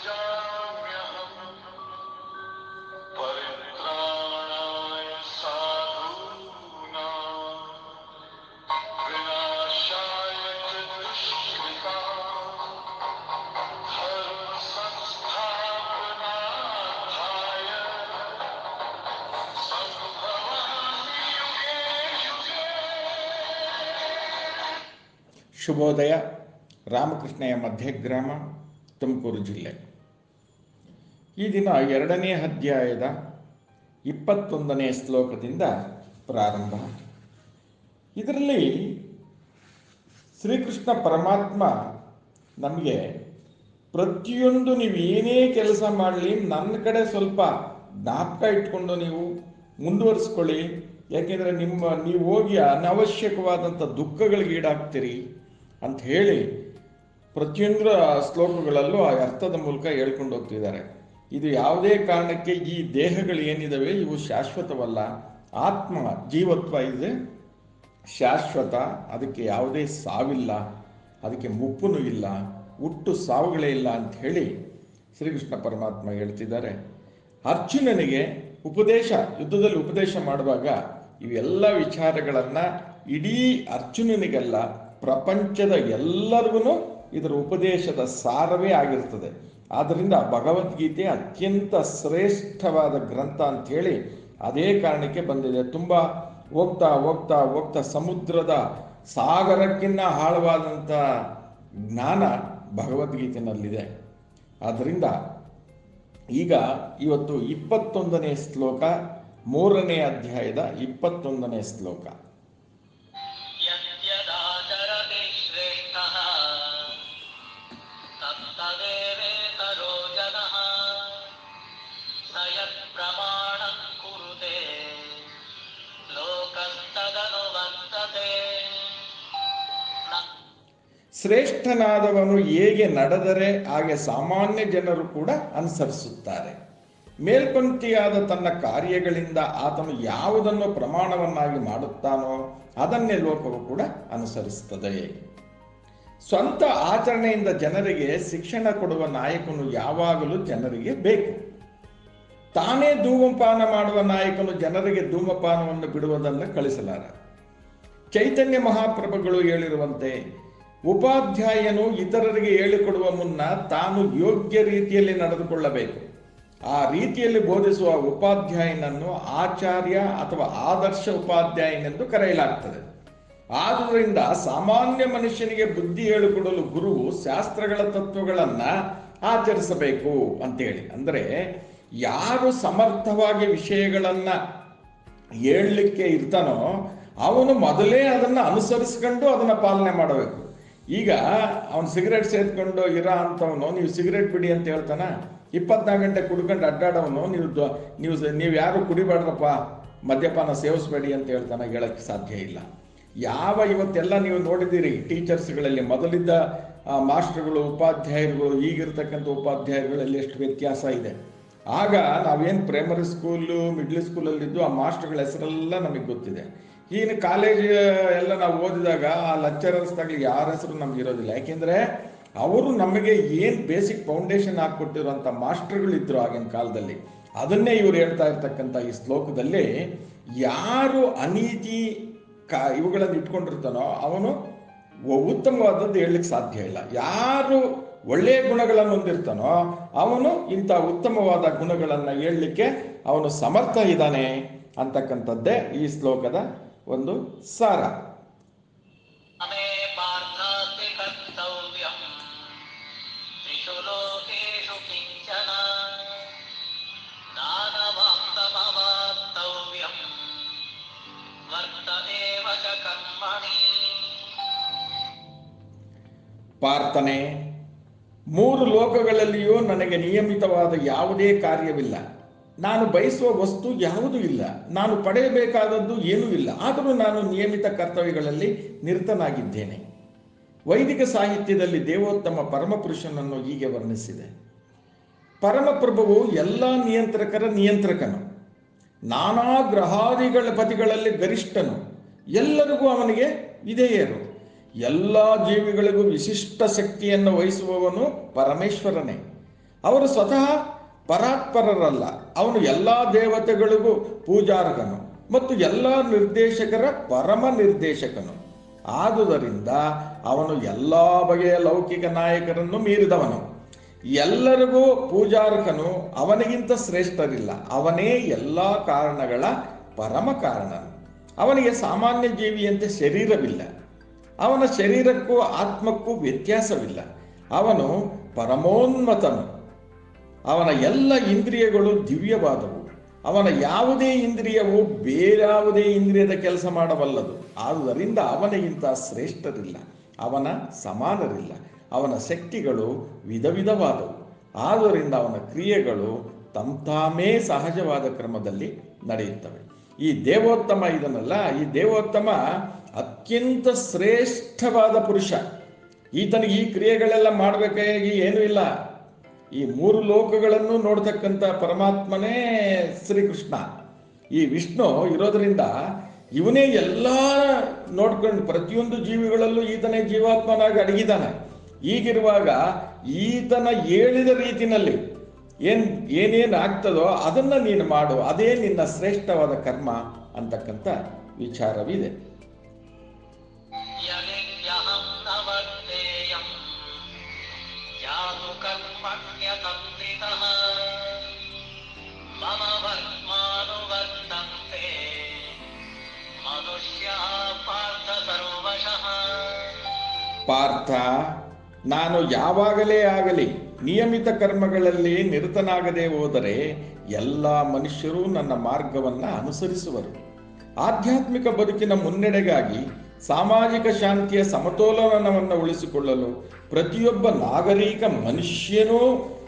वक्ष्याम्यहम् परित्राणाय साधूनां विनाशाय च दुष्कृताम् धर्मसंस्थापनार्थाय सम्भवामि युगे युगे ಶುಭೋದಯ ರಾಮಕೃಷ್ಣಯ್ಯ ಮಧ್ಯಗ್ರಾಮ ತುಮಕೂರು ಜಿಲ್ಲೆ ಈ ದಿನ ಎರಡನೇ ಅಧ್ಯಾಯದ ಇಪ್ಪತ್ತೊಂದನೇ ಶ್ಲೋಕದಿಂದ ಪ್ರಾರಂಭ ಇದರಲ್ಲಿ ಶ್ರೀಕೃಷ್ಣ ಪರಮಾತ್ಮ ನಮಗೆ ಪ್ರತಿಯೊಂದು ನೀವು ಏನೇ ಕೆಲಸ ಮಾಡಲಿ ನನ್ನ ಕಡೆ ಸ್ವಲ್ಪ ಜ್ಞಾಪಕ ಇಟ್ಕೊಂಡು ನೀವು ಮುಂದುವರಿಸ್ಕೊಳ್ಳಿ ಯಾಕೆಂದರೆ ನಿಮ್ಮ ನೀವು ಹೋಗಿ ಅನವಶ್ಯಕವಾದಂಥ ದುಃಖಗಳಿಗೆ ಈಡಾಗ್ತೀರಿ ಅಂತ ಹೇಳಿ ಪ್ರತಿಯೊಂದು ಶ್ಲೋಕಗಳಲ್ಲೂ ಆ ಅರ್ಥದ ಮೂಲಕ ಹೇಳ್ಕೊಂಡು ಹೋಗ್ತಿದ್ದಾರೆ ಇದು ಯಾವುದೇ ಕಾರಣಕ್ಕೆ ಈ ದೇಹಗಳು ಏನಿದಾವೆ ಇವು ಶಾಶ್ವತವಲ್ಲ ಆತ್ಮ ಜೀವತ್ವ ಇದೆ ಶಾಶ್ವತ ಅದಕ್ಕೆ ಯಾವುದೇ ಸಾವಿಲ್ಲ ಅದಕ್ಕೆ ಮುಪ್ಪುನೂ ಇಲ್ಲ ಹುಟ್ಟು ಸಾವುಗಳೇ ಇಲ್ಲ ಅಂತ ಹೇಳಿ ಶ್ರೀಕೃಷ್ಣ ಪರಮಾತ್ಮ ಹೇಳ್ತಿದ್ದಾರೆ ಅರ್ಜುನನಿಗೆ ಉಪದೇಶ ಯುದ್ಧದಲ್ಲಿ ಉಪದೇಶ ಮಾಡುವಾಗ ಇವೆಲ್ಲ ವಿಚಾರಗಳನ್ನು ಇಡೀ ಅರ್ಜುನನಿಗೆಲ್ಲ ಪ್ರಪಂಚದ ಎಲ್ಲರಿಗೂ ಇದರ ಉಪದೇಶದ ಸಾರವೇ ಆಗಿರ್ತದೆ ಆದ್ದರಿಂದ ಭಗವದ್ಗೀತೆ ಅತ್ಯಂತ ಶ್ರೇಷ್ಠವಾದ ಗ್ರಂಥ ಅಂತ ಹೇಳಿ ಅದೇ ಕಾರಣಕ್ಕೆ ಬಂದಿದೆ ತುಂಬ ಹೋಗ್ತಾ ಹೋಗ್ತಾ ಹೋಗ್ತಾ ಸಮುದ್ರದ ಸಾಗರಕ್ಕಿನ್ನ ಆಳವಾದಂಥ ಜ್ಞಾನ ಭಗವದ್ಗೀತೆನಲ್ಲಿದೆ ಆದ್ದರಿಂದ ಈಗ ಇವತ್ತು ಇಪ್ಪತ್ತೊಂದನೇ ಶ್ಲೋಕ ಮೂರನೇ ಅಧ್ಯಾಯದ ಇಪ್ಪತ್ತೊಂದನೇ ಶ್ಲೋಕ यद्यदाचरति श्रेष्ठः तत्तदेवेतरो जनः स यत्प्रमाणं कुरुते लोकस्तदनुवर्तते न ಶ್ರೇಷ್ಠನಾದವನು ಹೇಗೆ ನಡೆದರೆ ಹಾಗೆ ಸಾಮಾನ್ಯ ಜನರು ಕೂಡ ಅನುಸರಿಸುತ್ತಾರೆ ಮೇಲ್ಪಂಕ್ತಿಯಾದ ತನ್ನ ಕಾರ್ಯಗಳಿಂದ ಆತನು ಯಾವುದನ್ನು ಪ್ರಮಾಣವನ್ನಾಗಿ ಮಾಡುತ್ತಾನೋ ಅದನ್ನೇ ಲೋಕವು ಕೂಡ ಅನುಸರಿಸುತ್ತದೆ ಸ್ವಂತ ಆಚರಣೆಯಿಂದ ಜನರಿಗೆ ಶಿಕ್ಷಣ ಕೊಡುವ ನಾಯಕನು ಯಾವಾಗಲೂ ಜನರಿಗೆ ಬೇಕು ತಾನೇ ಧೂಮಪಾನ ಮಾಡುವ ನಾಯಕನು ಜನರಿಗೆ ಧೂಮಪಾನವನ್ನು ಬಿಡುವುದನ್ನು ಕಳಿಸಲಾರ ಚೈತನ್ಯ ಮಹಾಪ್ರಭುಗಳು ಹೇಳಿರುವಂತೆ ಉಪಾಧ್ಯಾಯನು ಇತರರಿಗೆ ಹೇಳಿಕೊಡುವ ಮುನ್ನ ತಾನು ಯೋಗ್ಯ ರೀತಿಯಲ್ಲಿ ನಡೆದುಕೊಳ್ಳಬೇಕು ಆ ರೀತಿಯಲ್ಲಿ ಬೋಧಿಸುವ ಉಪಾಧ್ಯಾಯನನ್ನು ಆಚಾರ್ಯ ಅಥವಾ ಆದರ್ಶ ಉಪಾಧ್ಯಾಯನೆಂದು ಕರೆಯಲಾಗ್ತದೆ ಆದುದರಿಂದ ಸಾಮಾನ್ಯ ಮನುಷ್ಯನಿಗೆ ಬುದ್ಧಿ ಹೇಳಿಕೊಡಲು ಗುರುವು ಶಾಸ್ತ್ರಗಳ ತತ್ವಗಳನ್ನ ಆಚರಿಸಬೇಕು ಅಂತೇಳಿ ಅಂದ್ರೆ ಯಾರು ಸಮರ್ಥವಾಗಿ ವಿಷಯಗಳನ್ನ ಹೇಳಲಿಕ್ಕೆ ಇರ್ತಾನೋ ಅವನು ಮೊದಲೇ ಅದನ್ನ ಅನುಸರಿಸ್ಕೊಂಡು ಅದನ್ನ ಪಾಲನೆ ಮಾಡಬೇಕು ಈಗ ಅವನು ಸಿಗರೇಟ್ ಸೇದ್ಕೊಂಡು ಇರೋ ಅಂಥವನು ನೀವು ಸಿಗರೇಟ್ ಬಿಡಿ ಅಂತ ಹೇಳ್ತಾನ ಇಪ್ಪತ್ನಾಲ್ಕು ಗಂಟೆ ಕುಡ್ಕೊಂಡು ಅಡ್ಡಾಡವನು ನೀವು ದ- ನೀವು ನೀವು ಯಾರು ಕುಡಿಬಾರ್ದಪ್ಪ ಮದ್ಯಪಾನ ಸೇವಿಸಬೇಡಿ ಅಂತ ಹೇಳ್ತಾನೆ ಹೇಳಕ್ಕೆ ಸಾಧ್ಯ ಇಲ್ಲ ಯಾವ ಇವತ್ತೆಲ್ಲ ನೀವು ನೋಡಿದ್ದೀರಿ ಟೀಚರ್ಸ್ಗಳಲ್ಲಿ ಮೊದಲಿದ್ದ ಆ, ಮಾಸ್ಟರ್ಗಳು ಉಪಾಧ್ಯಾಯರುಗಳು ಈಗಿರ್ತಕ್ಕಂಥ ಉಪಾಧ್ಯಾಯರುಗಳಲ್ಲಿ ಎಷ್ಟು ವ್ಯತ್ಯಾಸ ಇದೆ ಆಗ ನಾವೇನು ಪ್ರೈಮರಿ ಸ್ಕೂಲು ಮಿಡ್ಲ್ ಸ್ಕೂಲಲ್ಲಿದ್ದು ಆ ಮಾಸ್ಟರ್ಗಳ ಹೆಸರೆಲ್ಲ ನಮಗೆ ಗೊತ್ತಿದೆ ಈಗಿನ ಕಾಲೇಜ್ ಎಲ್ಲ ನಾವು ಓದಿದಾಗ ಆ ಲೆಕ್ಚರರ್ಸ್ದಾಗಲಿ ಯಾರ ಹೆಸರು ನಮ್ಗೆ ಇರೋದಿಲ್ಲ ಯಾಕೆಂದ್ರೆ ಅವರು ನಮಗೆ ಏನು ಬೇಸಿಕ್ ಫೌಂಡೇಶನ್ ಹಾಕ್ಕೊಟ್ಟಿರುವಂಥ ಮಾಸ್ಟರ್ಗಳಿದ್ರು ಆಗಿನ ಕಾಲದಲ್ಲಿ ಅದನ್ನೇ ಇವ್ರು ಹೇಳ್ತಾ ಇರ್ತಕ್ಕಂಥ ಈ ಶ್ಲೋಕದಲ್ಲಿ ಯಾರು ಅನೀತಿ ಕ ಇವುಗಳನ್ನು ಇಟ್ಕೊಂಡಿರ್ತಾನೋ ಅವನು ಒ- ಉತ್ತಮವಾದದ್ದು ಹೇಳಲಿಕ್ಕೆ ಸಾಧ್ಯ ಇಲ್ಲ ಯಾರು ಒಳ್ಳೆಯ ಗುಣಗಳನ್ನು ಹೊಂದಿರ್ತಾನೋ ಅವನು ಇಂಥ ಉತ್ತಮವಾದ ಗುಣಗಳನ್ನು ಹೇಳಲಿಕ್ಕೆ ಅವನು ಸಮರ್ಥ ಇದ್ದಾನೆ ಅಂತಕ್ಕಂಥದ್ದೇ ಈ ಶ್ಲೋಕದ ಒಂದು ಸಾರ मे पार्थास्ति कर्तव्यम् त्रिषु लोकेषु किञ्चन दानवान्तमवाप्तव्यम् वर्त एव च कर्मणि ಪಾರ್ಥನೆ ಮೂರು ಲೋಕಗಳಲ್ಲಿಯೂ ನನಗೆ ನಿಯಮಿತವಾದ ಯಾವುದೇ ಕಾರ್ಯವಿಲ್ಲ ನಾನು ಬಯಸುವ ವಸ್ತು ಯಾವುದೂ ಇಲ್ಲ ನಾನು ಪಡೆಯಬೇಕಾದದ್ದು ಏನೂ ಇಲ್ಲ ಆದರೂ ನಾನು ನಿಯಮಿತ ಕರ್ತವ್ಯಗಳಲ್ಲಿ ನಿರತನಾಗಿದ್ದೇನೆ ವೈದಿಕ ಸಾಹಿತ್ಯದಲ್ಲಿ ದೇವೋತ್ತಮ ಪರಮಪುರುಷನನ್ನು ಹೀಗೆ ವರ್ಣಿಸಿದೆ ಪರಮಪ್ರಭುವು ಎಲ್ಲ ನಿಯಂತ್ರಕರ ನಿಯಂತ್ರಕನು ನಾನಾ ಗ್ರಹಾದಿಗಳ ಪತಿಗಳಲ್ಲಿ ಗರಿಷ್ಠನು ಎಲ್ಲರಿಗೂ ಅವನಿಗೆ ವಿಧೇಯರು ಎಲ್ಲ ಜೀವಿಗಳಿಗೂ ವಿಶಿಷ್ಟ ಶಕ್ತಿಯನ್ನು ವಹಿಸುವವನು ಪರಮೇಶ್ವರನೇ ಅವರು ಸ್ವತಃ ಪರಾತ್ಪರರಲ್ಲ ಅವನು ಎಲ್ಲ ದೇವತೆಗಳಿಗೂ ಪೂಜಾರ್ಹನು ಮತ್ತು ಎಲ್ಲ ನಿರ್ದೇಶಕರ ಪರಮ ನಿರ್ದೇಶಕನು ಆದುದರಿಂದ ಅವನು ಎಲ್ಲ ಬಗೆಯ ಲೌಕಿಕ ನಾಯಕರನ್ನು ಮೀರಿದವನು ಎಲ್ಲರಿಗೂ ಪೂಜಾರ್ಹನು ಅವನಿಗಿಂತ ಶ್ರೇಷ್ಠರಿಲ್ಲ ಅವನೇ ಎಲ್ಲ ಕಾರಣಗಳ ಪರಮ ಕಾರಣನು ಅವನಿಗೆ ಸಾಮಾನ್ಯ ಜೀವಿಯಂತೆ ಶರೀರವಿಲ್ಲ ಅವನ ಶರೀರಕ್ಕೂ ಆತ್ಮಕ್ಕೂ ವ್ಯತ್ಯಾಸವಿಲ್ಲ ಅವನು ಪರಮೋನ್ಮತನು ಅವನ ಎಲ್ಲ ಇಂದ್ರಿಯಗಳು ದಿವ್ಯವಾದವು ಅವನ ಯಾವುದೇ ಇಂದ್ರಿಯವು ಬೇರಾವುದೇ ಇಂದ್ರಿಯದ ಕೆಲಸ ಮಾಡಬಲ್ಲದು ಆದುದರಿಂದ ಅವನಿಗಿಂತ ಶ್ರೇಷ್ಠರಿಲ್ಲ ಅವನ ಸಮಾನರಿಲ್ಲ ಅವನ ಶಕ್ತಿಗಳು ವಿಧ ವಿಧವಾದವು ಆದುದರಿಂದ ಅವನ ಕ್ರಿಯೆಗಳು ತಂತಾಮೇ ಸಹಜವಾದ ಕ್ರಮದಲ್ಲಿ ನಡೆಯುತ್ತವೆ ಈ ದೇವೋತ್ತಮ ಇದನ್ನಲ್ಲ ಈ ದೇವೋತ್ತಮ ಅತ್ಯಂತ ಶ್ರೇಷ್ಠವಾದ ಪುರುಷ ಈತನಿಗೆ ಈ ಕ್ರಿಯೆಗಳೆಲ್ಲ ಮಾಡಬೇಕಾಗಿ ಏನೂ ಇಲ್ಲ ಈ ಮೂರು ಲೋಕಗಳನ್ನು ನೋಡ್ತಕ್ಕಂಥ ಪರಮಾತ್ಮನೇ ಶ್ರೀಕೃಷ್ಣ ಈ ವಿಷ್ಣು ಇರೋದ್ರಿಂದ ಇವನೇ ಎಲ್ಲ ನೋಡ್ಕೊಂಡು ಪ್ರತಿಯೊಂದು ಜೀವಿಗಳಲ್ಲೂ ಈತನೇ ಜೀವಾತ್ಮನಾಗಿ ಅಡಗಿದ್ದಾನೆ ಈಗಿರುವಾಗ ಈತನ ಹೇಳಿದ ರೀತಿನಲ್ಲಿ ಏನ್ ಏನೇನು ಆಗ್ತದೋ ಅದನ್ನ ನೀನು ಮಾಡು ಅದೇ ನಿನ್ನ ಶ್ರೇಷ್ಠವಾದ ಕರ್ಮ ಅಂತಕ್ಕಂಥ ವಿಚಾರವಿದೆ यदिह्यहं न वर्तेयम् यातु कर्मण्यतन्त्रितः मम वर्त्मानुवर्तन्ते मनुष्याः पार्थ सर्वशः ಪಾರ್ಥ ನಾನು ಯಾವಾಗಲೇ ಆಗಲಿ ನಿಯಮಿತ ಕರ್ಮಗಳಲ್ಲಿ ನಿರತನಾಗದೆ ಹೋದರೆ ಎಲ್ಲ ಮನುಷ್ಯರು ನನ್ನ ಮಾರ್ಗವನ್ನ ಅನುಸರಿಸುವರು ಆಧ್ಯಾತ್ಮಿಕ ಬದುಕಿನ ಮುನ್ನಡೆಗಾಗಿ ಸಾಮಾಜಿಕ ಶಾಂತಿಯ ಸಮತೋಲನವನ್ನು ಉಳಿಸಿಕೊಳ್ಳಲು ಪ್ರತಿಯೊಬ್ಬ ನಾಗರಿಕ ಮನುಷ್ಯನೂ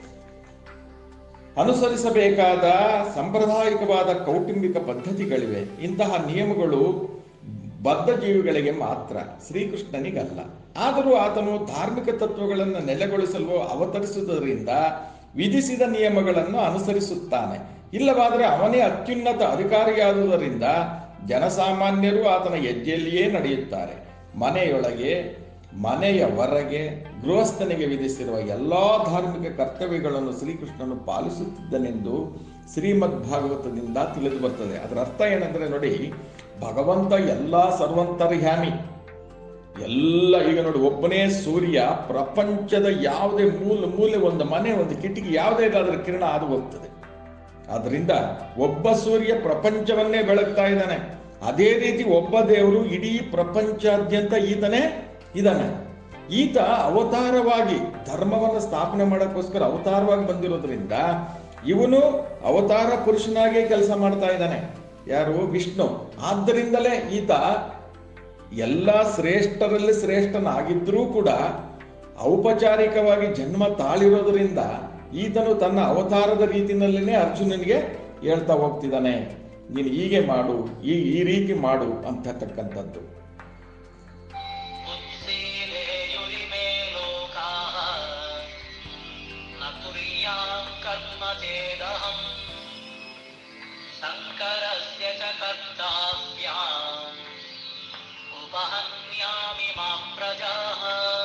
ಅನುಸರಿಸಬೇಕಾದ ಸಾಂಪ್ರದಾಯಿಕವಾದ ಕೌಟುಂಬಿಕ ಪದ್ಧತಿಗಳಿವೆ ಇಂತಹ ನಿಯಮಗಳು ಬದ್ಧ ಜೀವಿಗಳಿಗೆ ಮಾತ್ರ ಶ್ರೀಕೃಷ್ಣನಿಗಲ್ಲ ಆದರೂ ಆತನು ಧಾರ್ಮಿಕ ತತ್ವಗಳನ್ನು ನೆಲೆಗೊಳಿಸಲು ಅವತರಿಸುವುದರಿಂದ ವಿಧಿಸಿದ ನಿಯಮಗಳನ್ನು ಅನುಸರಿಸುತ್ತಾನೆ ಇಲ್ಲವಾದರೆ ಅವನೇ ಅತ್ಯುನ್ನತ ಅಧಿಕಾರಿಯಾದುದರಿಂದ ಜನಸಾಮಾನ್ಯರು ಆತನ ಹೆಜ್ಜೆಯಲ್ಲಿಯೇ ನಡೆಯುತ್ತಾರೆ ಮನೆಯೊಳಗೆ ಮನೆಯ ಹೊರಗೆ ಗೃಹಸ್ಥನಿಗೆ ವಿಧಿಸಿರುವ ಎಲ್ಲಾ ಧಾರ್ಮಿಕ ಕರ್ತವ್ಯಗಳನ್ನು ಶ್ರೀಕೃಷ್ಣನು ಪಾಲಿಸುತ್ತಿದ್ದನೆಂದು ಶ್ರೀಮದ್ ಭಾಗವತದಿಂದ ತಿಳಿದು ಬರ್ತದೆ ಅದರ ಅರ್ಥ ಏನಂದ್ರೆ ನೋಡಿ ಭಗವಂತ ಎಲ್ಲ ಸರ್ವಂತರ್ಯಾಮಿ ಎಲ್ಲ ಈಗ ನೋಡಿ ಒಬ್ಬನೇ ಸೂರ್ಯ ಪ್ರಪಂಚದ ಯಾವುದೇ ಮೂಲ ಮೂಲೆ ಒಂದು ಮನೆ ಒಂದು ಕಿಟಕಿ ಯಾವುದೇ ಇದಾದ್ರೆ ಕಿರಣ ಅದು ಹೋಗ್ತದೆ ಆದ್ರಿಂದ ಒಬ್ಬ ಸೂರ್ಯ ಪ್ರಪಂಚವನ್ನೇ ಬೆಳಗ್ತಾ ಇದ್ದಾನೆ ಅದೇ ರೀತಿ ಒಬ್ಬ ದೇವರು ಇಡೀ ಪ್ರಪಂಚಾದ್ಯಂತ ಈತನೇ ಇದ್ದಾನೆ ಈತ ಅವತಾರವಾಗಿ ಧರ್ಮವನ್ನು ಸ್ಥಾಪನೆ ಮಾಡೋಕ್ಕೋಸ್ಕರ ಅವತಾರವಾಗಿ ಬಂದಿರೋದ್ರಿಂದ ಇವನು ಅವತಾರ ಪುರುಷನಾಗೇ ಕೆಲಸ ಮಾಡ್ತಾ ಇದ್ದಾನೆ ಯಾರು ವಿಷ್ಣು ಆದ್ದರಿಂದಲೇ ಈತ ಎಲ್ಲ ಶ್ರೇಷ್ಠರಲ್ಲಿ ಶ್ರೇಷ್ಠನಾಗಿದ್ರೂ ಕೂಡ ಔಪಚಾರಿಕವಾಗಿ ಜನ್ಮ ತಾಳಿರೋದ್ರಿಂದ ಈತನು ತನ್ನ ಅವತಾರದ ರೀತಿನಲ್ಲಿನೇ ಅರ್ಜುನನಿಗೆ ಹೇಳ್ತಾ ಹೋಗ್ತಿದ್ದಾನೆ ನೀನು ಹೀಗೆ ಮಾಡು ಈ ಈ ರೀತಿ ಮಾಡು ಅಂತಕ್ಕಂಥದ್ದು उत्सीदेयुरिमे लोकाः न तुर्यां कर्म चेदहम् शङ्करस्य च कर्ताभ्याम् उपहन्यामि मां प्रजाः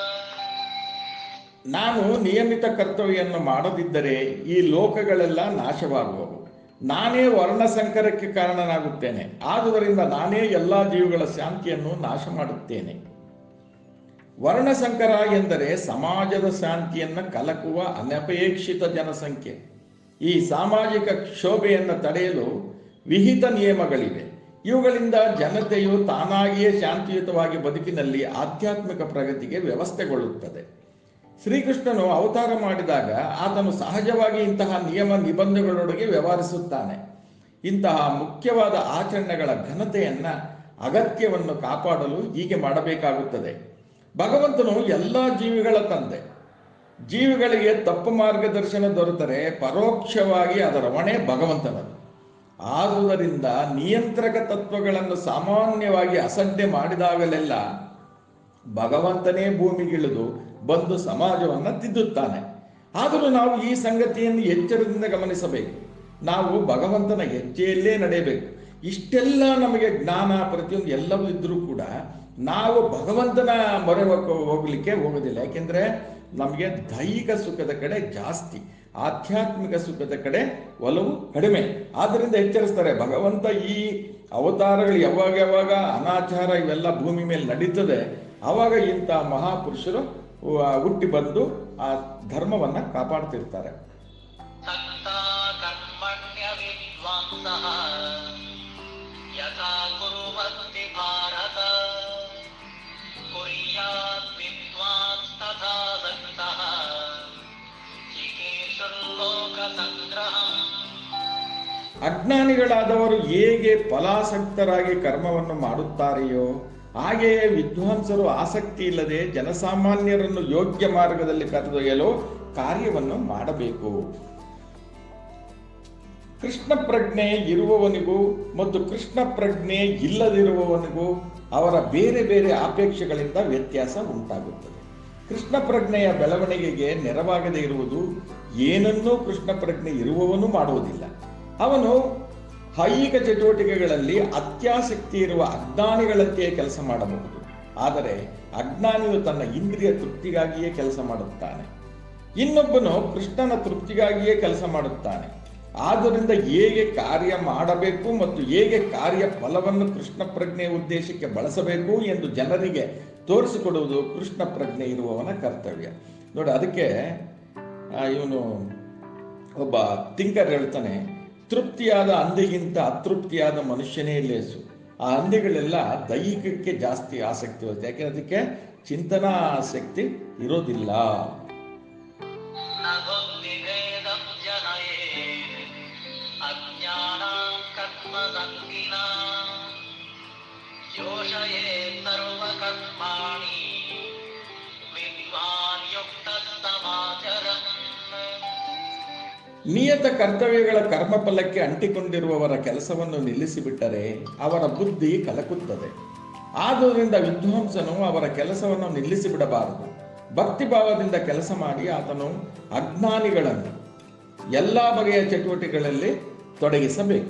ನಾನು ನಿಯಮಿತ ಕರ್ತವ್ಯವನ್ನು ಮಾಡದಿದ್ದರೆ ಈ ಲೋಕಗಳೆಲ್ಲ ನಾಶವಾಗುವವು ನಾನೇ ವರ್ಣಸಂಕರಕ್ಕೆ ಕಾರಣನಾಗುತ್ತೇನೆ ಆದುದರಿಂದ ನಾನೇ ಎಲ್ಲ ಜೀವಿಗಳ ಶಾಂತಿಯನ್ನು ನಾಶ ಮಾಡುತ್ತೇನೆ ವರ್ಣಸಂಕರ ಎಂದರೆ ಸಮಾಜದ ಶಾಂತಿಯನ್ನು ಕಲಕುವ ಅನಪೇಕ್ಷಿತ ಜನಸಂಖ್ಯೆ ಈ ಸಾಮಾಜಿಕ ಕ್ಷೋಭೆಯನ್ನು ತಡೆಯಲು ವಿಹಿತ ನಿಯಮಗಳಿವೆ ಇವುಗಳಿಂದ ಜನತೆಯು ತಾನಾಗಿಯೇ ಶಾಂತಿಯುತವಾಗಿ ಬದುಕಿನಲ್ಲಿ ಆಧ್ಯಾತ್ಮಿಕ ಪ್ರಗತಿಗೆ ವ್ಯವಸ್ಥೆಗೊಳ್ಳುತ್ತದೆ ಶ್ರೀಕೃಷ್ಣನು ಅವತಾರ ಮಾಡಿದಾಗ ಆತನು ಸಹಜವಾಗಿ ಇಂತಹ ನಿಯಮ ನಿಬಂಧಗಳೊಳಗೆ ವ್ಯವಹರಿಸುತ್ತಾನೆ ಇಂತಹ ಮುಖ್ಯವಾದ ಆಚರಣೆಗಳ ಘನತೆಯನ್ನ ಅಗತ್ಯವನ್ನು ಕಾಪಾಡಲು ಹೀಗೆ ಮಾಡಬೇಕಾಗುತ್ತದೆ ಭಗವಂತನು ಎಲ್ಲ ಜೀವಿಗಳ ತಂದೆ ಜೀವಿಗಳಿಗೆ ತಪ್ಪು ಮಾರ್ಗದರ್ಶನ ದೊರೆತರೆ ಪರೋಕ್ಷವಾಗಿ ಅದರ ಹೊಣೆ ಭಗವಂತನದು ಆದುದರಿಂದ ನಿಯಂತ್ರಕ ತತ್ವಗಳನ್ನು ಸಾಮಾನ್ಯವಾಗಿ ಅಸಡ್ಡೆ ಮಾಡಿದಾಗಲೆಲ್ಲ ಭಗವಂತನೇ ಭೂಮಿಗಿಳಿದು ಬಂದು ಸಮಾಜವನ್ನು ತಿದ್ದುತ್ತಾನೆ ಆದರೂ ನಾವು ಈ ಸಂಗತಿಯನ್ನು ಎಚ್ಚರದಿಂದ ಗಮನಿಸಬೇಕು ನಾವು ಭಗವಂತನ ಹೆಜ್ಜೆಯಲ್ಲೇ ನಡೆಯಬೇಕು ಇಷ್ಟೆಲ್ಲ ನಮಗೆ ಜ್ಞಾನ ಪ್ರತಿಯೊಂದು ಎಲ್ಲವೂ ಇದ್ರೂ ಕೂಡ ನಾವು ಭಗವಂತನ ಮೊರೆ ಹೋಗ- ಹೋಗ್ಲಿಕ್ಕೆ ಹೋಗೋದಿಲ್ಲ ಯಾಕೆಂದ್ರೆ ನಮಗೆ ದೈಹಿಕ ಸುಖದ ಕಡೆ ಜಾಸ್ತಿ ಆಧ್ಯಾತ್ಮಿಕ ಸುಖದ ಕಡೆ ಒಲವು ಕಡಿಮೆ ಆದ್ದರಿಂದ ಎಚ್ಚರಿಸ್ತಾರೆ ಭಗವಂತ ಈ ಅವತಾರಗಳು ಯಾವಾಗ ಯಾವಾಗ ಅನಾಚಾರ ಇವೆಲ್ಲ ಭೂಮಿ ಮೇಲೆ ನಡೀತದೆ ಆವಾಗ ಇಂಥ ಮಹಾಪುರುಷರು ಆ, ಹುಟ್ಟಿ ಬಂದು ಆ ಧರ್ಮವನ್ನ ಕಾಪಾಡ್ತಿರ್ತಾರೆ सक्ता कर्मण्य विद्वांसः यथा कुर्वन्ति भारत कुर्यात् विद्वांस् तथा सक्तः चिकीर्षुर्लोकसङ्ग्रहम् ಅಜ್ಞಾನಿಗಳಾದವರು ಹೇಗೆ ಫಲಾಸಕ್ತರಾಗಿ ಕರ್ಮವನ್ನು ಮಾಡುತ್ತಾರೆಯೋ ಹಾಗೆಯೇ ವಿದ್ವಾಂಸರು ಆಸಕ್ತಿ ಇಲ್ಲದೆ ಜನಸಾಮಾನ್ಯರನ್ನು ಯೋಗ್ಯ ಮಾರ್ಗದಲ್ಲಿ ಕರೆದೊಯ್ಯಲು ಕಾರ್ಯವನ್ನು ಮಾಡಬೇಕು ಕೃಷ್ಣ ಪ್ರಜ್ಞೆ ಇರುವವನಿಗೂ ಮತ್ತು ಕೃಷ್ಣ ಪ್ರಜ್ಞೆ ಇಲ್ಲದಿರುವವನಿಗೂ ಅವರ ಬೇರೆ ಬೇರೆ ಅಪೇಕ್ಷೆಗಳಿಂದ ವ್ಯತ್ಯಾಸ ಉಂಟಾಗುತ್ತದೆ ಕೃಷ್ಣ ಪ್ರಜ್ಞೆಯ ಬೆಳವಣಿಗೆಗೆ ನೆರವಾಗದೇ ಇರುವುದು ಏನನ್ನೂ ಕೃಷ್ಣ ಪ್ರಜ್ಞೆ ಇರುವವನು ಮಾಡುವುದಿಲ್ಲ ಅವನು ಐಹಿಕ ಚಟುವಟಿಕೆಗಳಲ್ಲಿ ಅತ್ಯಾಸಕ್ತಿ ಇರುವ ಅಜ್ಞಾನಿಗಳಂತೆಯೇ ಕೆಲಸ ಮಾಡಬಹುದು ಆದರೆ ಅಜ್ಞಾನಿಯು ತನ್ನ ಇಂದ್ರಿಯ ತೃಪ್ತಿಗಾಗಿಯೇ ಕೆಲಸ ಮಾಡುತ್ತಾನೆ ಇನ್ನೊಬ್ಬನು ಕೃಷ್ಣನ ತೃಪ್ತಿಗಾಗಿಯೇ ಕೆಲಸ ಮಾಡುತ್ತಾನೆ ಆದ್ದರಿಂದ ಹೇಗೆ ಕಾರ್ಯ ಮಾಡಬೇಕು ಮತ್ತು ಹೇಗೆ ಕಾರ್ಯ ಫಲವನ್ನು ಕೃಷ್ಣ ಪ್ರಜ್ಞೆಯ ಉದ್ದೇಶಕ್ಕೆ ಬಳಸಬೇಕು ಎಂದು ಜನರಿಗೆ ತೋರಿಸಿಕೊಡುವುದು ಕೃಷ್ಣ ಪ್ರಜ್ಞೆ ಇರುವವನ ಕರ್ತವ್ಯ ನೋಡಿ ಅದಕ್ಕೆ ಇವನು ಒಬ್ಬ ತಿಂಕರ್ ಹೇಳ್ತಾನೆ ತೃಪ್ತಿಯಾದ ಹಂದಿಗಿಂತ ಅತೃಪ್ತಿಯಾದ ಮನುಷ್ಯನೇ ಲೇಸು ಆ ಹಂದಿಗಳೆಲ್ಲ ದೈಹಿಕಕ್ಕೆ ಜಾಸ್ತಿ ಆಸಕ್ತಿ ಇರುತ್ತೆ ಯಾಕೆ ಅದಕ್ಕೆ ಚಿಂತನಾ ಆಸಕ್ತಿ ಇರೋದಿಲ್ಲ न बुद्धिभेदं जनयेत् अज्ञानां कर्मसङ्गिनां योषयेत् सर्वकर्माणि विद्वान् युक्तस्तमाचरन् ನಿಯತ ಕರ್ತವ್ಯಗಳ ಕರ್ಮಫಲಕ್ಕೆ ಅಂಟಿಕೊಂಡಿರುವವರ ಕೆಲಸವನ್ನು ನಿಲ್ಲಿಸಿಬಿಟ್ಟರೆ ಅವರ ಬುದ್ಧಿ ಕಲಕುತ್ತದೆ ಆದುದರಿಂದ ವಿದ್ವಾಂಸನು ಅವರ ಕೆಲಸವನ್ನು ನಿಲ್ಲಿಸಿಬಿಡಬಾರದು ಭಕ್ತಿಭಾವದಿಂದ ಕೆಲಸ ಮಾಡಿ ಆತನು ಅಜ್ಞಾನಿಗಳನ್ನು ಎಲ್ಲ ಬಗೆಯ ಚಟುವಟಿಕೆಗಳಲ್ಲಿ ತೊಡಗಿಸಬೇಕು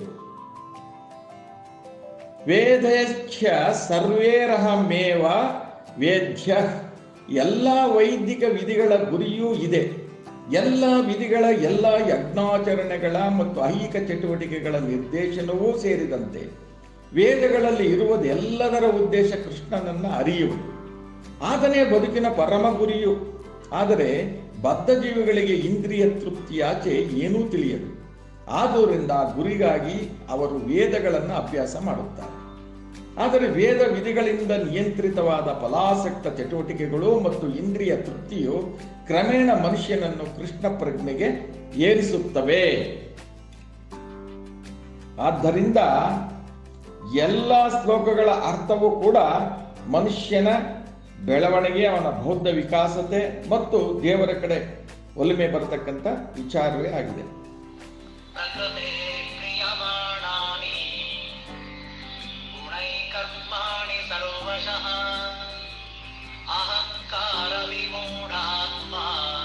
ವೇದಶ್ಚ ಸರ್ವೇರಹಮೇವ ವೇದ್ಯ ಎಲ್ಲ ವೈದಿಕ ವಿಧಿಗಳ ಗುರಿಯೂ ಇದೆ ಎಲ್ಲ ವಿಧಿಗಳ ಎಲ್ಲ ಯಜ್ಞಾಚರಣೆಗಳ ಮತ್ತು ಐಹಿಕ ಚಟುವಟಿಕೆಗಳ ನಿರ್ದೇಶನವೂ ಸೇರಿದಂತೆ ವೇದಗಳಲ್ಲಿ ಇರುವುದೆಲ್ಲದರ ಉದ್ದೇಶ ಕೃಷ್ಣನನ್ನ ಅರಿಯುವುದು ಆತನೇ ಬದುಕಿನ ಪರಮ ಗುರಿಯು ಆದರೆ ಬದ್ಧ ಜೀವಿಗಳಿಗೆ ಇಂದ್ರಿಯ ತೃಪ್ತಿಯಾಚೆ ಏನೂ ತಿಳಿಯದು ಆದುದರಿಂದ ಆ ಗುರಿಗಾಗಿ ಅವರು ವೇದಗಳನ್ನು ಅಭ್ಯಾಸ ಮಾಡುತ್ತಾರೆ ಆದರೆ ವೇದ ವಿಧಿಗಳಿಂದ ನಿಯಂತ್ರಿತವಾದ ಫಲಾಸಕ್ತ ಚಟುವಟಿಕೆಗಳು ಮತ್ತು ಇಂದ್ರಿಯ ತೃಪ್ತಿಯು ಕ್ರಮೇಣ ಮನುಷ್ಯನನ್ನು ಕೃಷ್ಣ ಪ್ರಜ್ಞೆಗೆ ಏರಿಸುತ್ತವೆ ಆದ್ದರಿಂದ ಎಲ್ಲ ಶ್ಲೋಕಗಳ ಅರ್ಥವೂ ಕೂಡ ಮನುಷ್ಯನ ಬೆಳವಣಿಗೆ ಅವನ ಬೌದ್ಧ ವಿಕಾಸತೆ ಮತ್ತು ದೇವರ ಕಡೆ ಒಲಿಮೆ ಬರತಕ್ಕಂಥ ವಿಚಾರವೇ ಆಗಿದೆ प्रकृते क्रियमाणानि गुणैकर्माणि सर्वशः अहङ्कारविमूढात्मा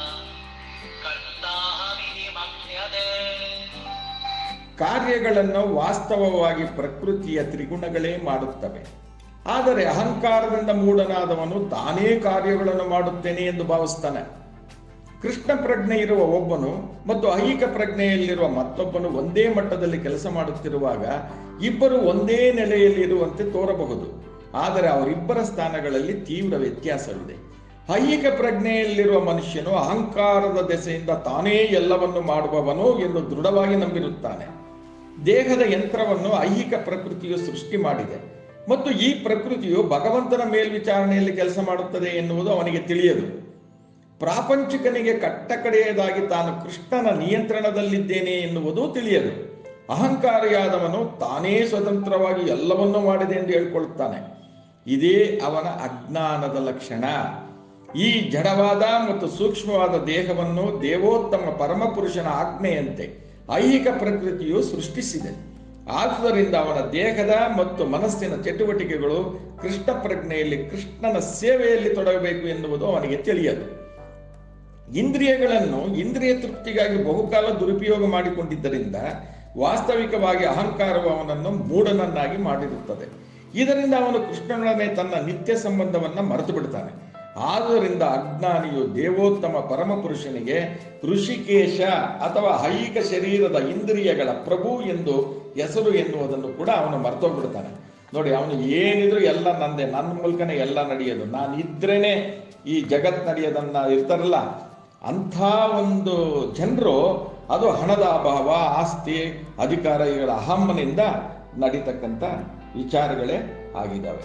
कर्ताहमिति मन्यते ಕಾರ್ಯಗಳನ್ನು ವಾಸ್ತವವಾಗಿ ಪ್ರಕೃತಿಯ ತ್ರಿಗುಣಗಳೇ ಮಾಡುತ್ತವೆ ಆದರೆ ಅಹಂಕಾರದಿಂದ ಮೂಢನಾದವನು ತಾನೇ ಕಾರ್ಯಗಳನ್ನು ಮಾಡುತ್ತೇನೆ ಎಂದು ಭಾವಿಸ್ತಾನೆ ಕೃಷ್ಣ ಪ್ರಜ್ಞೆ ಇರುವ ಒಬ್ಬನು ಮತ್ತು ಐಹಿಕ ಪ್ರಜ್ಞೆಯಲ್ಲಿರುವ ಮತ್ತೊಬ್ಬನು ಒಂದೇ ಮಟ್ಟದಲ್ಲಿ ಕೆಲಸ ಮಾಡುತ್ತಿರುವಾಗ ಇಬ್ಬರು ಒಂದೇ ನೆಲೆಯಲ್ಲಿ ಇರುವಂತೆ ತೋರಬಹುದು ಆದರೆ ಅವರಿಬ್ಬರ ಸ್ಥಾನಗಳಲ್ಲಿ ತೀವ್ರ ವ್ಯತ್ಯಾಸವಿದೆ ಐಹಿಕ ಪ್ರಜ್ಞೆಯಲ್ಲಿರುವ ಮನುಷ್ಯನು ಅಹಂಕಾರದ ದೆಸೆಯಿಂದ ತಾನೇ ಎಲ್ಲವನ್ನು ಮಾಡುವವನು ಎಂದು ದೃಢವಾಗಿ ನಂಬಿರುತ್ತಾನೆ ದೇಹದ ಯಂತ್ರವನ್ನು ಐಹಿಕ ಪ್ರಕೃತಿಯು ಸೃಷ್ಟಿ ಮಾಡಿದೆ ಮತ್ತು ಈ ಪ್ರಕೃತಿಯು ಭಗವಂತನ ಮೇಲ್ವಿಚಾರಣೆಯಲ್ಲಿ ಕೆಲಸ ಮಾಡುತ್ತದೆ ಎನ್ನುವುದು ಅವನಿಗೆ ತಿಳಿಯದು ಪ್ರಾಪಂಚಿಕನಿಗೆ ಕಟ್ಟಕಡೆಯದಾಗಿ ತಾನು ಕೃಷ್ಣನ ನಿಯಂತ್ರಣದಲ್ಲಿದ್ದೇನೆ ಎನ್ನುವುದು ತಿಳಿಯದು ಅಹಂಕಾರಿಯಾದವನು ತಾನೇ ಸ್ವತಂತ್ರವಾಗಿ ಎಲ್ಲವನ್ನೂ ಮಾಡಿದೆ ಎಂದು ಹೇಳ್ಕೊಳ್ಳುತ್ತಾನೆ ಇದೇ ಅವನ ಅಜ್ಞಾನದ ಲಕ್ಷಣ ಈ ಜಡವಾದ ಮತ್ತು ಸೂಕ್ಷ್ಮವಾದ ದೇಹವನ್ನು ದೇವೋತ್ತಮ ಪರಮಪುರುಷನ ಆಜ್ಞೆಯಂತೆ ಐಹಿಕ ಪ್ರಕೃತಿಯು ಸೃಷ್ಟಿಸಿದೆ ಆದುದರಿಂದ ಅವನ ದೇಹದ ಮತ್ತು ಮನಸ್ಸಿನ ಚಟುವಟಿಕೆಗಳು ಕೃಷ್ಣ ಪ್ರಜ್ಞೆಯಲ್ಲಿ ಕೃಷ್ಣನ ಸೇವೆಯಲ್ಲಿ ತೊಡಗಬೇಕು ಎನ್ನುವುದು ಅವನಿಗೆ ತಿಳಿಯದು ಇಂದ್ರಿಯಗಳನ್ನು ಇಂದ್ರಿಯ ತೃಪ್ತಿಗಾಗಿ ಬಹುಕಾಲ ದುರುಪಯೋಗ ಮಾಡಿಕೊಂಡಿದ್ದರಿಂದ ವಾಸ್ತವಿಕವಾಗಿ ಅಹಂಕಾರವು ಅವನನ್ನು ಮೂಢನನ್ನಾಗಿ ಮಾಡಿರುತ್ತದೆ ಇದರಿಂದ ಅವನು ಕೃಷ್ಣನೊಡನೆ ತನ್ನ ನಿತ್ಯ ಸಂಬಂಧವನ್ನ ಮರೆತು ಬಿಡ್ತಾನೆ ಆದುದರಿಂದ ಅಜ್ಞಾನಿಯು ದೇವೋತ್ತಮ ಪರಮಪುರುಷನಿಗೆ ಋಷಿಕೇಶ ಅಥವಾ ಐಹಿಕ ಶರೀರದ ಇಂದ್ರಿಯಗಳ ಪ್ರಭು ಎಂದು ಹೆಸರು ಎನ್ನುವುದನ್ನು ಕೂಡ ಅವನು ಮರ್ತೋಗ್ಬಿಡ್ತಾನೆ ನೋಡಿ ಅವನು ಏನಿದ್ರು ಎಲ್ಲ ನಂದೆ ನನ್ನ ಮೂಲಕನೇ ಎಲ್ಲ ನಡೆಯೋದು ನಾನು ಇದ್ರೇನೆ ಈ ಜಗತ್ ನಡೆಯೋದನ್ನ ಇರ್ತಾರಲ್ಲ ಅಂಥ ಒಂದು ಜನರು ಅದು ಹಣದ ಅಭಾವ ಆಸ್ತಿ ಅಧಿಕಾರಿಗಳ ಅಹಮ್ಮನಿಂದ ನಡೀತಕ್ಕಂಥ ವಿಚಾರಗಳೇ ಆಗಿದ್ದಾವೆ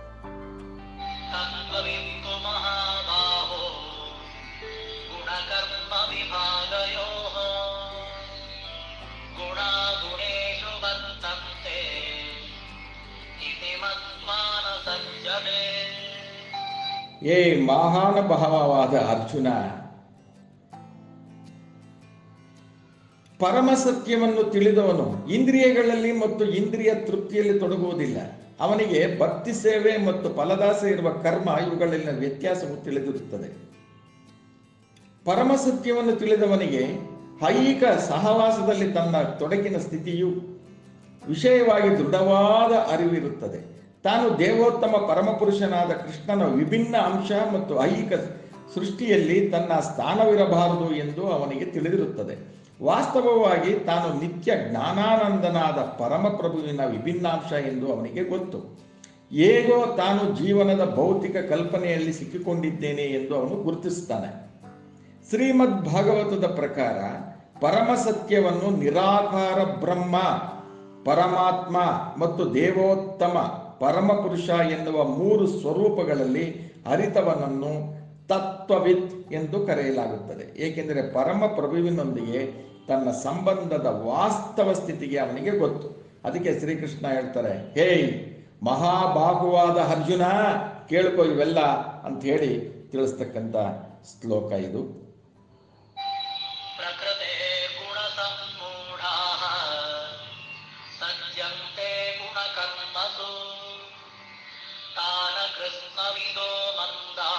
तत्त्ववित्तु महाबाहो गुणकर्मविभागयोः गुणागुणेषु वर्तन्ते इति मत्वा न सज्जते ಏ ಮಹಾನುಭಾವವಾದ ಅರ್ಜುನ ಪರಮ ಸತ್ಯವನ್ನು ತಿಳಿದವನು ಇಂದ್ರಿಯಗಳಲ್ಲಿ ಮತ್ತು ಇಂದ್ರಿಯ ತೃಪ್ತಿಯಲ್ಲಿ ತೊಡಗುವುದಿಲ್ಲ ಅವನಿಗೆ ಭಕ್ತಿ ಸೇವೆ ಮತ್ತು ಫಲದಾಸೆ ಇರುವ ಕರ್ಮ ಇವುಗಳಲ್ಲಿನ ವ್ಯತ್ಯಾಸವು ತಿಳಿದಿರುತ್ತದೆ ಪರಮ ಸತ್ಯವನ್ನು ತಿಳಿದವನಿಗೆ ಐಹಿಕ ಸಹವಾಸದಲ್ಲಿ ತನ್ನ ತೊಡಗಿನ ಸ್ಥಿತಿಯು ವಿಷಯವಾಗಿ ದೃಢವಾದ ಅರಿವಿರುತ್ತದೆ ತಾನು ದೇವೋತ್ತಮ ಪರಮಪುರುಷನಾದ ಕೃಷ್ಣನ ವಿಭಿನ್ನ ಅಂಶ ಮತ್ತು ಐಹಿಕ ಸೃಷ್ಟಿಯಲ್ಲಿ ತನ್ನ ಸ್ಥಾನವಿರಬಾರದು ಎಂದು ಅವನಿಗೆ ತಿಳಿದಿರುತ್ತದೆ ವಾಸ್ತವವಾಗಿ ತಾನು ನಿತ್ಯ ಜ್ಞಾನಾನಂದನಾದ ಪರಮಪ್ರಭುವಿನ ವಿಭಿನ್ನಾಂಶ ಎಂದು ಅವನಿಗೆ ಗೊತ್ತು ಹೇಗೋ ತಾನು ಜೀವನದ ಭೌತಿಕ ಕಲ್ಪನೆಯಲ್ಲಿ ಸಿಕ್ಕಿಕೊಂಡಿದ್ದೇನೆ ಎಂದು ಅವನು ಗುರುತಿಸುತ್ತಾನೆ ಶ್ರೀಮದ್ ಭಾಗವತದ ಪ್ರಕಾರ ಪರಮ ಸತ್ಯವನ್ನು ನಿರಾಕಾರ ಬ್ರಹ್ಮ ಪರಮಾತ್ಮ ಮತ್ತು ದೇವೋತ್ತಮ ಪರಮಪುರುಷ ಎನ್ನುವ ಮೂರು ಸ್ವರೂಪಗಳಲ್ಲಿ ಅರಿತವನನ್ನು ತತ್ವವಿತ್ ಎಂದು ಕರೆಯಲಾಗುತ್ತದೆ ಏಕೆಂದರೆ ಪರಮ ಪ್ರಭುವಿನೊಂದಿಗೆ ತನ್ನ ಸಂಬಂಧದ ವಾಸ್ತವ ಸ್ಥಿತಿಗೆ ಅವನಿಗೆ ಗೊತ್ತು ಅದಕ್ಕೆ ಶ್ರೀಕೃಷ್ಣ ಹೇಳ್ತಾರೆ ಹೇಯ್ ಮಹಾಬಾಹುವಾದ ಅರ್ಜುನ ಕೇಳ್ಕೊ ಇವೆಲ್ಲ ಅಂತ ಹೇಳಿ ತಿಳಿಸ್ತಕ್ಕಂಥ ಶ್ಲೋಕ ಇದು प्रकृते गुणसम्मूढाः सज्जन्ते गुणकर्मसु तान कृष्णविदो मन्दा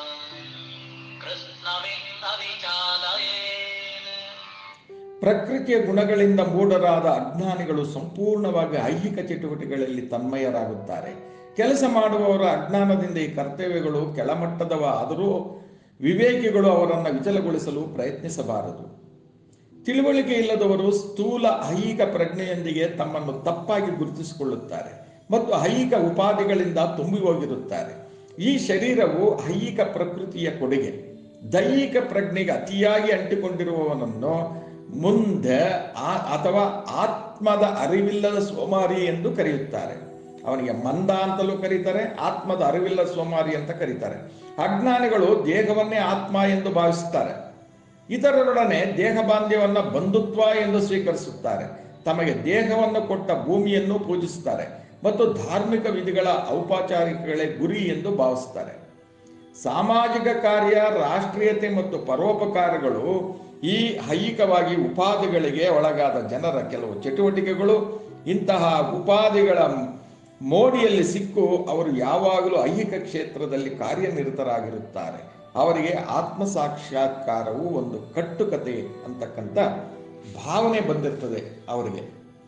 कृष्णविन्न विचालयेन् ಪ್ರಕೃತಿಯ ಗುಣಗಳಿಂದ ಮೂಢರಾದ ಅಜ್ಞಾನಿಗಳು ಸಂಪೂರ್ಣವಾಗಿ ಐಹಿಕ ಚಟುವಟಿಕೆಗಳಲ್ಲಿ ತನ್ಮಯರಾಗುತ್ತಾರೆ ಕೆಲಸ ಮಾಡುವವರ ಅಜ್ಞಾನದಿಂದ ಈ ಕರ್ತವ್ಯಗಳು ಕೆಳಮಟ್ಟದವ ಆದರೂ ವಿವೇಕಿಗಳು ಅವರನ್ನು ವಿಚಲಗೊಳಿಸಲು ಪ್ರಯತ್ನಿಸಬಾರದು ತಿಳುವಳಿಕೆ ಇಲ್ಲದವರು ಸ್ಥೂಲ ಐಹಿಕ ಪ್ರಜ್ಞೆಯೊಂದಿಗೆ ತಮ್ಮನ್ನು ತಪ್ಪಾಗಿ ಗುರುತಿಸಿಕೊಳ್ಳುತ್ತಾರೆ ಮತ್ತು ಐಹಿಕ ಉಪಾಧಿಗಳಿಂದ ತುಂಬಿ ಹೋಗಿರುತ್ತಾರೆ ಈ ಶರೀರವು ಐಹಿಕ ಪ್ರಕೃತಿಯ ಕೊಡುಗೆ ದೈಹಿಕ ಪ್ರಜ್ಞೆಗೆ ಅತಿಯಾಗಿ ಅಂಟಿಕೊಂಡಿರುವವನನ್ನು ಮುಂದೆ ಆ- ಅಥವಾ ಆತ್ಮದ ಅರಿವಿಲ್ಲದ ಸೋಮಾರಿ ಎಂದು ಕರೆಯುತ್ತಾರೆ ಅವನಿಗೆ ಮಂದ ಅಂತಲೂ ಕರೀತಾರೆ ಆತ್ಮದ ಅರಿವಿಲ್ಲ ಸೋಮಾರಿ ಅಂತ ಕರೀತಾರೆ ಅಜ್ಞಾನಿಗಳು ದೇಹವನ್ನೇ ಆತ್ಮ ಎಂದು ಭಾವಿಸುತ್ತಾರೆ ಇತರರೊಡನೆ ದೇಹ ಬಾಂಧ್ಯವನ್ನ ಬಂಧುತ್ವ ಎಂದು ಸ್ವೀಕರಿಸುತ್ತಾರೆ ತಮಗೆ ದೇಹವನ್ನು ಕೊಟ್ಟ ಭೂಮಿಯನ್ನು ಪೂಜಿಸುತ್ತಾರೆ ಮತ್ತು ಧಾರ್ಮಿಕ ವಿಧಿಗಳ ಔಪಚಾರಿಕಗಳೇ ಗುರಿ ಎಂದು ಭಾವಿಸುತ್ತಾರೆ ಸಾಮಾಜಿಕ ಕಾರ್ಯ ರಾಷ್ಟ್ರೀಯತೆ ಮತ್ತು ಪರೋಪಕಾರಗಳು ಈ ಐಹಿಕವಾಗಿ ಉಪಾಧಿಗಳಿಗೆ ಒಳಗಾದ ಜನರ ಕೆಲವು ಚಟುವಟಿಕೆಗಳು ಇಂತಹ ಉಪಾಧಿಗಳ ಮೋಡಿಯಲ್ಲಿ ಸಿಕ್ಕು ಅವರು ಯಾವಾಗಲೂ ಐಹಿಕ ಕ್ಷೇತ್ರದಲ್ಲಿ ಕಾರ್ಯನಿರತರಾಗಿರುತ್ತಾರೆ ಅವರಿಗೆ ಆತ್ಮ ಸಾಕ್ಷಾತ್ಕಾರವು ಒಂದು ಕಟ್ಟುಕತೆ ಅಂತಕ್ಕಂಥ ಭಾವನೆ ಬಂದಿರ್ತದೆ ಅವರಿಗೆ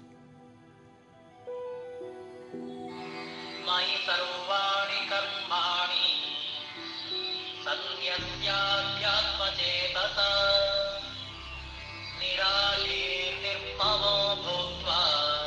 मयि सर्वाणि कर्माणि सन्न्यस्याध्यात्मचेतसा निराशीर्निर्ममो भूत्वा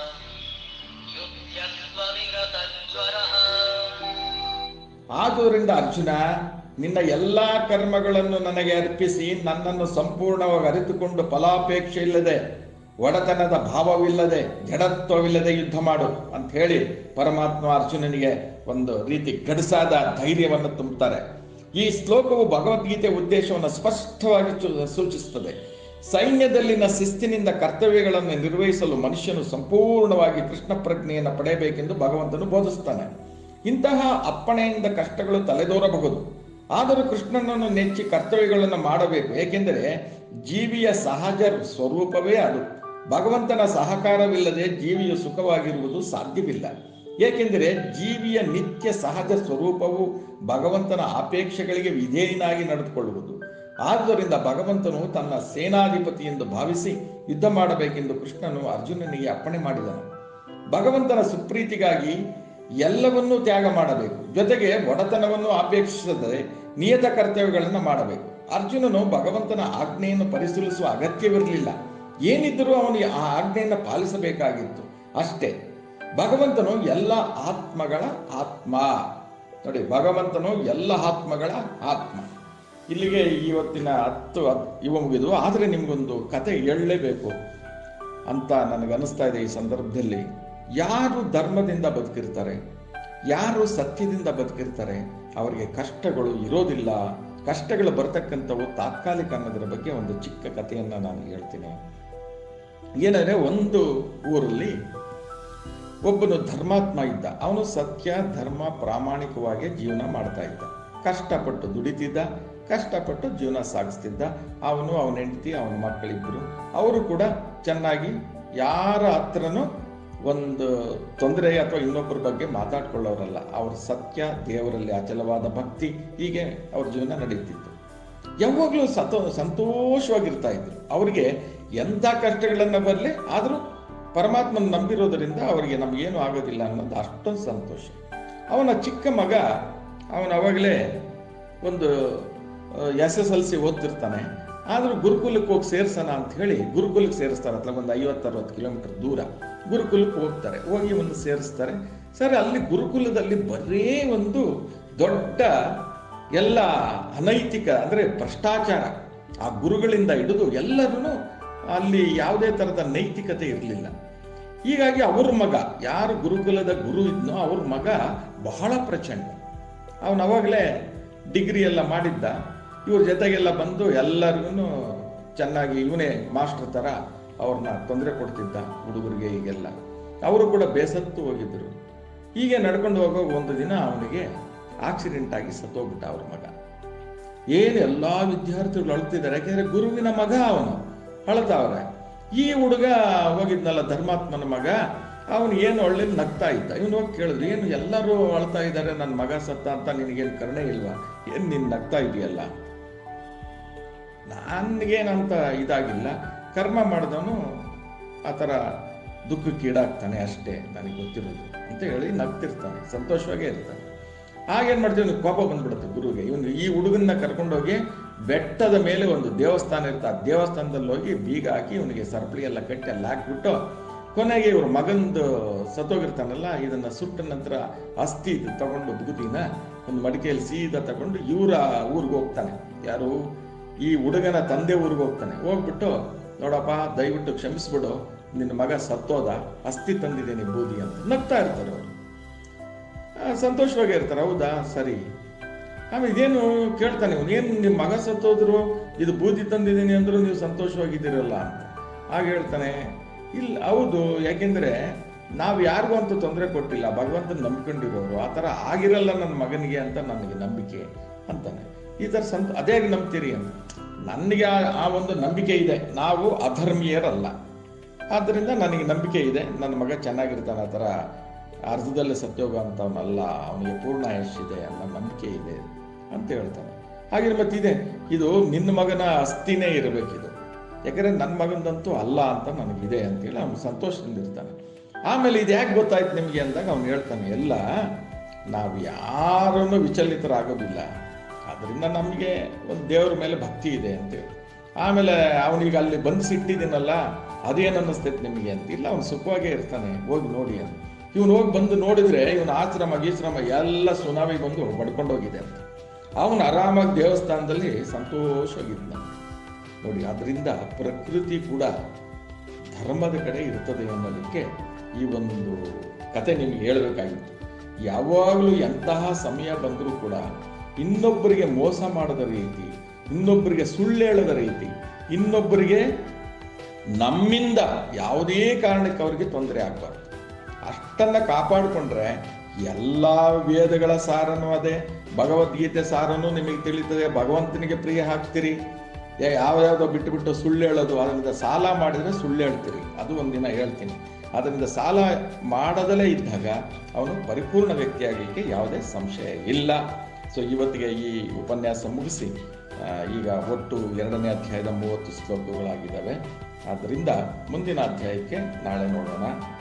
युध्यस्व विगतज्वरः ಆದುದರಿಂದ ಅರ್ಜುನ ನಿನ್ನ ಎಲ್ಲಾ ಕರ್ಮಗಳನ್ನು ನನಗೆ ಅರ್ಪಿಸಿ ನನ್ನನ್ನು ಸಂಪೂರ್ಣವಾಗಿ ಅರಿತುಕೊಂಡು ಫಲಾಪೇಕ್ಷೆ ಇಲ್ಲದೆ ಒಡೆತನದ ಭಾವವಿಲ್ಲದೆ ಜಡತ್ವವಿಲ್ಲದೆ ಯುದ್ಧ ಮಾಡು ಅಂತ ಹೇಳಿ ಪರಮಾತ್ಮ ಅರ್ಜುನನಿಗೆ ಒಂದು ರೀತಿ ಗಡಸಾದ ಧೈರ್ಯವನ್ನು ತುಂಬುತ್ತಾರೆ ಈ ಶ್ಲೋಕವು ಭಗವದ್ಗೀತೆ ಉದ್ದೇಶವನ್ನು ಸ್ಪಷ್ಟವಾಗಿ ಚು- ಸೂಚಿಸುತ್ತದೆ ಸೈನ್ಯದಲ್ಲಿನ ಶಿಸ್ತಿನಿಂದ ಕರ್ತವ್ಯಗಳನ್ನು ನಿರ್ವಹಿಸಲು ಮನುಷ್ಯನು ಸಂಪೂರ್ಣವಾಗಿ ಕೃಷ್ಣ ಪ್ರಜ್ಞೆಯನ್ನು ಪಡೆಯಬೇಕೆಂದು ಭಗವಂತನು ಬೋಧಿಸುತ್ತಾನೆ ಇಂತಹ ಅಪ್ಪಣೆಯಿಂದ ಕಷ್ಟಗಳು ತಲೆದೋರಬಹುದು ಆದರೂ ಕೃಷ್ಣನನ್ನು ನೆಚ್ಚಿ ಕರ್ತವ್ಯಗಳನ್ನು ಮಾಡಬೇಕು ಏಕೆಂದರೆ ಜೀವಿಯ ಸಹಜ ಸ್ವರೂಪವೇ ಅದು ಭಗವಂತನ ಸಹಕಾರವಿಲ್ಲದೆ ಜೀವಿಯು ಸುಖವಾಗಿರುವುದು ಸಾಧ್ಯವಿಲ್ಲ ಏಕೆಂದರೆ ಜೀವಿಯ ನಿತ್ಯ ಸಹಜ ಸ್ವರೂಪವು ಭಗವಂತನ ಅಪೇಕ್ಷೆಗಳಿಗೆ ವಿಧೇಯನಾಗಿ ನಡೆದುಕೊಳ್ಳುವುದು ಆದುದರಿಂದ ಭಗವಂತನು ತನ್ನ ಸೇನಾಧಿಪತಿ ಎಂದು ಭಾವಿಸಿ ಯುದ್ಧ ಮಾಡಬೇಕೆಂದು ಕೃಷ್ಣನು ಅರ್ಜುನನಿಗೆ ಅಪ್ಪಣೆ ಮಾಡಿದನು ಭಗವಂತನ ಸುಪ್ರೀತಿಗಾಗಿ ಎಲ್ಲವನ್ನೂ ತ್ಯಾಗ ಮಾಡಬೇಕು ಜೊತೆಗೆ ಒಡೆತನವನ್ನು ಅಪೇಕ್ಷಿಸದೆ ನಿಯತ ಕರ್ತವ್ಯಗಳನ್ನು ಮಾಡಬೇಕು ಅರ್ಜುನನು ಭಗವಂತನ ಆಜ್ಞೆಯನ್ನು ಪರಿಶೀಲಿಸುವ ಅಗತ್ಯವಿರಲಿಲ್ಲ ಏನಿದ್ದರೂ ಅವನು ಆ ಆಜ್ಞೆಯನ್ನು ಪಾಲಿಸಬೇಕಾಗಿತ್ತು ಅಷ್ಟೇ ಭಗವಂತನು ಎಲ್ಲ ಆತ್ಮಗಳ ಆತ್ಮ ನೋಡಿ ಭಗವಂತನು ಎಲ್ಲ ಆತ್ಮಗಳ ಆತ್ಮ ಇಲ್ಲಿಗೆ ಇವತ್ತಿನ ಹತ್ತು ಹತ್- ಇವ ಮುಗಿದು ಆದರೆ ನಿಮಗೊಂದು ಕತೆ ಹೇಳಲೇಬೇಕು ಅಂತ ನನಗನ್ನಿಸ್ತಾ ಇದೆ ಈ ಸಂದರ್ಭದಲ್ಲಿ ಯಾರು ಧರ್ಮದಿಂದ ಬದುಕಿರ್ತಾರೆ ಯಾರು ಸತ್ಯದಿಂದ ಬದುಕಿರ್ತಾರೆ ಅವರಿಗೆ ಕಷ್ಟಗಳು ಇರೋದಿಲ್ಲ ಕಷ್ಟಗಳು ಬರ್ತಕ್ಕಂಥವು ತಾತ್ಕಾಲಿಕ ಅನ್ನೋದರ ಬಗ್ಗೆ ಒಂದು ಚಿಕ್ಕ ಕಥೆಯನ್ನು ನಾನು ಹೇಳ್ತೀನಿ ಏನಂದ್ರೆ ಒಂದು ಊರಲ್ಲಿ ಒಬ್ಬನು ಧರ್ಮಾತ್ಮ ಇದ್ದ ಅವನು ಸತ್ಯ ಧರ್ಮ ಪ್ರಾಮಾಣಿಕವಾಗಿ ಜೀವನ ಮಾಡ್ತಾ ಇದ್ದ ಕಷ್ಟಪಟ್ಟು ದುಡಿತಿದ್ದ ಕಷ್ಟಪಟ್ಟು ಜೀವನ ಸಾಗಿಸ್ತಿದ್ದ ಅವನು ಅವನ ಹೆಂಡತಿ ಅವನ ಮಕ್ಕಳಿಬ್ಬರು ಅವರು ಕೂಡ ಚೆನ್ನಾಗಿ ಯಾರ ಹತ್ರನೂ ಒಂದು ತೊಂದರೆ ಅಥವಾ ಇನ್ನೊಬ್ಬರ ಬಗ್ಗೆ ಮಾತಾಡ್ಕೊಳ್ಳೋರಲ್ಲ ಅವ್ರ ಸತ್ಯ ದೇವರಲ್ಲಿ ಅಚಲವಾದ ಭಕ್ತಿ ಹೀಗೆ ಅವ್ರ ಜೀವನ ನಡೀತಿತ್ತು ಯಾವಾಗಲೂ ಸತೋ ಸಂತೋಷವಾಗಿರ್ತಾ ಇದ್ರು ಅವರಿಗೆ ಎಂಥ ಕಷ್ಟಗಳನ್ನು ಬರಲಿ ಆದರೂ ಪರಮಾತ್ಮನ ನಂಬಿರೋದರಿಂದ ಅವರಿಗೆ ನಮಗೇನು ಆಗೋದಿಲ್ಲ ಅನ್ನೋದು ಅಷ್ಟೊಂದು ಸಂತೋಷ ಅವನ ಚಿಕ್ಕ ಮಗ ಅವನ ಅವಾಗಲೇ ಒಂದು ಎಸ್ ಎಸ್ ಎಲ್ ಸಿ ಓದ್ತಿರ್ತಾನೆ ಆದರೂ ಗುರುಕುಲಕ್ಕೆ ಹೋಗಿ ಸೇರ್ಸೋಣ ಅಂತ ಹೇಳಿ ಗುರುಕುಲಕ್ಕೆ ಸೇರಿಸ್ತಾರೆ ಅಥವಾ ಒಂದು ಐವತ್ತು ಅರವತ್ತು ಕಿಲೋಮೀಟರ್ ದೂರ ಗುರುಕುಲಕ್ಕೆ ಹೋಗ್ತಾರೆ ಹೋಗಿ ಒಂದು ಸೇರಿಸ್ತಾರೆ ಸರಿ ಅಲ್ಲಿ ಗುರುಕುಲದಲ್ಲಿ ಬರೇ ಒಂದು ದೊಡ್ಡ ಎಲ್ಲ ಅನೈತಿಕ ಅಂದರೆ ಭ್ರಷ್ಟಾಚಾರ ಆ ಗುರುಗಳಿಂದ ಹಿಡಿದು ಎಲ್ಲರೂ ಅಲ್ಲಿ ಯಾವುದೇ ಥರದ ನೈತಿಕತೆ ಇರಲಿಲ್ಲ ಹೀಗಾಗಿ ಅವ್ರ ಮಗ ಯಾರು ಗುರುಕುಲದ ಗುರು ಇದ್ನೋ ಅವ್ರ ಮಗ ಬಹಳ ಪ್ರಚಂಡ ಅವನು ಅವಾಗಲೇ ಡಿಗ್ರಿ ಎಲ್ಲ ಮಾಡಿದ್ದ ಇವ್ರ ಜೊತೆಗೆಲ್ಲ ಬಂದು ಎಲ್ಲರಿಗೂ ಚೆನ್ನಾಗಿ ಇವನೇ ಮಾಸ್ಟರ್ ಥರ ಅವ್ರನ್ನ ತೊಂದರೆ ಕೊಡ್ತಿದ್ದ ಹುಡುಗರಿಗೆ ಹೀಗೆಲ್ಲ ಅವರು ಕೂಡ ಬೇಸತ್ತು ಹೋಗಿದ್ರು ಹೀಗೆ ನಡ್ಕೊಂಡು ಹೋಗೋ ಒಂದು ದಿನ ಅವನಿಗೆ ಆಕ್ಸಿಡೆಂಟ್ ಆಗಿ ಸತ್ತೋಗ್ಬಿಟ್ಟ ಅವ್ರ ಮಗ ಏನು ಎಲ್ಲ ವಿದ್ಯಾರ್ಥಿಗಳು ಅಳ್ತಿದ್ದಾರೆ ಯಾಕೆಂದ್ರೆ ಗುರುವಿನ ಮಗ ಅವನು ಅಳ್ತಾವ್ರೆ ಈ ಹುಡುಗ ಹೋಗಿದ್ನಲ್ಲ ಧರ್ಮಾತ್ಮನ ಮಗ ಅವನು ಏನು ಒಳ್ಳೆ ನಗ್ತಾ ಇದ್ದ ಇವನು ಹೋಗಿ ಕೇಳಿದ್ರು ಏನು ಎಲ್ಲರೂ ಅಳ್ತಾ ಇದ್ದಾರೆ ನನ್ನ ಮಗ ಸತ್ತ ಅಂತ ನಿನಗೇನು ಕರುಣೆ ಇಲ್ವಾ ಏನು ನೀನು ನಗ್ತಾ ಇದೆಯಲ್ಲ ನನಗೇನಂತ ಇದಾಗಿಲ್ಲ ಕರ್ಮ ಮಾಡಿದವನು ಆ ಥರ ದುಃಖಕ್ಕೀಡಾಗ್ತಾನೆ ಅಷ್ಟೇ ನನಗೆ ಗೊತ್ತಿರೋದು ಅಂತ ಹೇಳಿ ನಗ್ತಿರ್ತಾನೆ ಸಂತೋಷವಾಗೇ ಇರ್ತಾನೆ ಆಗೇನು ಮಾಡ್ತೀವಿ ಇವ್ನಿಗೆ ಕೋಪ ಬಂದ್ಬಿಡುತ್ತೆ ಗುರುಗೆ ಇವನು ಈ ಹುಡುಗನ್ನ ಕರ್ಕೊಂಡೋಗಿ ಬೆಟ್ಟದ ಮೇಲೆ ಒಂದು ದೇವಸ್ಥಾನ ಇರುತ್ತೆ ಆ ದೇವಸ್ಥಾನದಲ್ಲಿ ಹೋಗಿ ಬೀಗ ಹಾಕಿ ಇವನಿಗೆ ಸರಪಳಿ ಎಲ್ಲ ಕಟ್ಟಿ ಅಲ್ಲಿ ಹಾಕ್ಬಿಟ್ಟು ಕೊನೆಗೆ ಇವ್ರ ಮಗಂದು ಸತ್ತೋಗಿರ್ತಾನಲ್ಲ ಇದನ್ನ ಸುಟ್ಟ ನಂತರ ಅಸ್ಥಿ ಇದು ತಗೊಂಡು ಬುಗುದಿನ ಒಂದು ಮಡಿಕೆಯಲ್ಲಿ ಸೀದಾ ತಗೊಂಡು ಇವರ ಊರಿಗೆ ಹೋಗ್ತಾನೆ ಯಾರು ಈ ಹುಡುಗನ ತಂದೆ ಊರಿಗೆ ಹೋಗ್ತಾನೆ ಹೋಗ್ಬಿಟ್ಟು ನೋಡಪ್ಪ ದಯವಿಟ್ಟು ಕ್ಷಮಿಸ್ಬಿಡು ನಿನ್ನ ಮಗ ಸತ್ತೋದ ಅಸ್ಥಿ ತಂದಿದ್ದೇನೆ ಬೂದಿ ಅಂತ ನಗ್ತಾ ಇರ್ತಾರೆ ಅವರು ಆ, ಸಂತೋಷವಾಗಿ ಇರ್ತಾರೆ ಹೌದಾ ಸರಿ ಆಮೇಲೆ ಇದೇನು ಕೇಳ್ತಾನೆ ಇವನು ಏನು ನಿಮ್ಮ ಮಗ ಸತ್ತೋದ್ರು ಇದು ಬೂದಿ ತಂದಿದ್ದೀನಿ ಅಂದ್ರು ನೀವು ಸಂತೋಷವಾಗಿದ್ದೀರಲ್ಲ ಅಂತ ಆಗ ಹೇಳ್ತಾನೆ ಇಲ್ಲ ಹೌದು ಯಾಕೆಂದ್ರೆ ನಾವು ಯಾರಿಗೂ ಅಂತೂ ತೊಂದರೆ ಕೊಟ್ಟಿಲ್ಲ ಭಗವಂತನ ನಂಬ್ಕೊಂಡಿರೋರು ಆ ಥರ ಆಗಿರಲ್ಲ ನನ್ನ ಮಗನಿಗೆ ಅಂತ ನನಗೆ ನಂಬಿಕೆ ಅಂತಾನೆ ಈ ಥರ ಸಂತ ಅದೇ ನಂಬ್ತೀರಿ ಅಂತ ನನಗೆ ಆ- ಆ ಒಂದು ನಂಬಿಕೆ ಇದೆ ನಾವು ಅಧರ್ಮೀಯರಲ್ಲ ಆದ್ದರಿಂದ ನನಗೆ ನಂಬಿಕೆ ಇದೆ ನನ್ನ ಮಗ ಚೆನ್ನಾಗಿರ್ತಾನೆ ಆ ಥರ ಅರ್ಧದಲ್ಲೇ ಸತ್ಯೋಗ ಅಂತವನಲ್ಲ ಅವನಿಗೆ ಪೂರ್ಣ ಯಶಿದೆ ಅನ್ನೋ ನಂಬಿಕೆ ಇದೆ ಅಂತ ಹೇಳ್ತಾನೆ ಹಾಗೆ ಮತ್ತಿದೆ ಇದು ನಿನ್ನ ಮಗನ ಅಸ್ಥಿನೇ ಇರಬೇಕಿದು ಯಾಕಂದ್ರೆ ನನ್ನ ಮಗಂದಂತೂ ಅಲ್ಲ ಅಂತ ನನಗಿದೆ ಅಂತೇಳಿ ಅವನು ಸಂತೋಷದಿಂದ ಇರ್ತಾನೆ ಆಮೇಲೆ ಇದು ಯಾಕೆ ಗೊತ್ತಾಯ್ತು ನಿಮಗೆ ಅಂದಾಗ ಅವನು ಹೇಳ್ತಾನೆ ಎಲ್ಲ ನಾವು ಯಾರನ್ನು ವಿಚಲಿತರಾಗೋದಿಲ್ಲ ಅದರಿಂದ ನಮಗೆ ಒಂದು ದೇವರ ಮೇಲೆ ಭಕ್ತಿ ಇದೆ ಅಂತೇಳಿ ಆಮೇಲೆ ಅವನಿಗೆ ಅಲ್ಲಿ ಬಂದು ಸಿಟ್ಟಿದ್ದೀನಲ್ಲ ಅದೇನು ಅನ್ನಿಸ್ತೈತೆ ನಿಮಗೆ ಅಂತ ಇಲ್ಲ ಅವನು ಸುಖವಾಗೇ ಇರ್ತಾನೆ ಹೋಗಿ ನೋಡಿ ಅಂತ ಇವನು ಹೋಗಿ ಬಂದು ನೋಡಿದ್ರೆ ಇವನ ಆಶ್ರಮ ಗೀಶ್ರಮ ಎಲ್ಲ ಸುನಾಮಿ ಬಂದು ಬಡ್ಕೊಂಡು ಹೋಗಿದೆ ಅಂತ ಅವನು ಆರಾಮಾಗಿ ದೇವಸ್ಥಾನದಲ್ಲಿ ಸಂತೋಷವಾಗಿದ್ದ ನೋಡಿ ಅದರಿಂದ ಪ್ರಕೃತಿ ಕೂಡ ಧರ್ಮದ ಕಡೆ ಇರ್ತದೆ ಅನ್ನೋದಕ್ಕೆ ಈ ಒಂದು ಕತೆ ನಿಮಗೆ ಹೇಳಬೇಕಾಗಿತ್ತು ಯಾವಾಗಲೂ ಎಂತಹ ಸಮಯ ಬಂದರೂ ಕೂಡ ಇನ್ನೊಬ್ಬರಿಗೆ ಮೋಸ ಮಾಡದ ರೀತಿ ಇನ್ನೊಬ್ಬರಿಗೆ ಸುಳ್ಳು ಹೇಳದ ರೀತಿ ಇನ್ನೊಬ್ಬರಿಗೆ ನಮ್ಮಿಂದ ಯಾವುದೇ ಕಾರಣಕ್ಕೆ ಅವರಿಗೆ ತೊಂದರೆ ಆಗಬಾರ್ದು ಅಷ್ಟನ್ನ ಕಾಪಾಡಿಕೊಂಡ್ರೆ ಎಲ್ಲ ವೇದಗಳ ಸಾರನೂ ಅದೇ ಭಗವದ್ಗೀತೆ ಸಾರನೂ ನಿಮಗೆ ತಿಳಿತದೆ ಭಗವಂತನಿಗೆ ಪ್ರಿಯ ಹಾಕ್ತೀರಿ ಯಾ- ಯಾವ್ಯಾವುದೋ ಬಿಟ್ಟು ಬಿಟ್ಟು ಸುಳ್ಳು ಹೇಳೋದು ಅದರಿಂದ ಸಾಲ ಮಾಡಿದ್ರೆ ಸುಳ್ಳು ಹೇಳ್ತೀರಿ ಅದು ಒಂದಿನ ಹೇಳ್ತೀನಿ ಅದರಿಂದ ಸಾಲ ಮಾಡದಲೇ ಇದ್ದಾಗ ಅವನು ಪರಿಪೂರ್ಣ ವ್ಯಕ್ತಿಯಾಗಲಿಕ್ಕೆ ಯಾವುದೇ ಸಂಶಯ ಇಲ್ಲ ಸೊ ಇವತ್ತಿಗೆ ಈ ಉಪನ್ಯಾಸ ಮುಗಿಸಿ ಆ, ಈಗ ಒಟ್ಟು ಎರಡನೇ ಅಧ್ಯಾಯದ ಮೂವತ್ತು ಶ್ಲೋಕಗಳಾಗಿದ್ದಾವೆ ಆದ್ದರಿಂದ ಮುಂದಿನ ಅಧ್ಯಾಯಕ್ಕೆ ನಾಳೆ ನೋಡೋಣ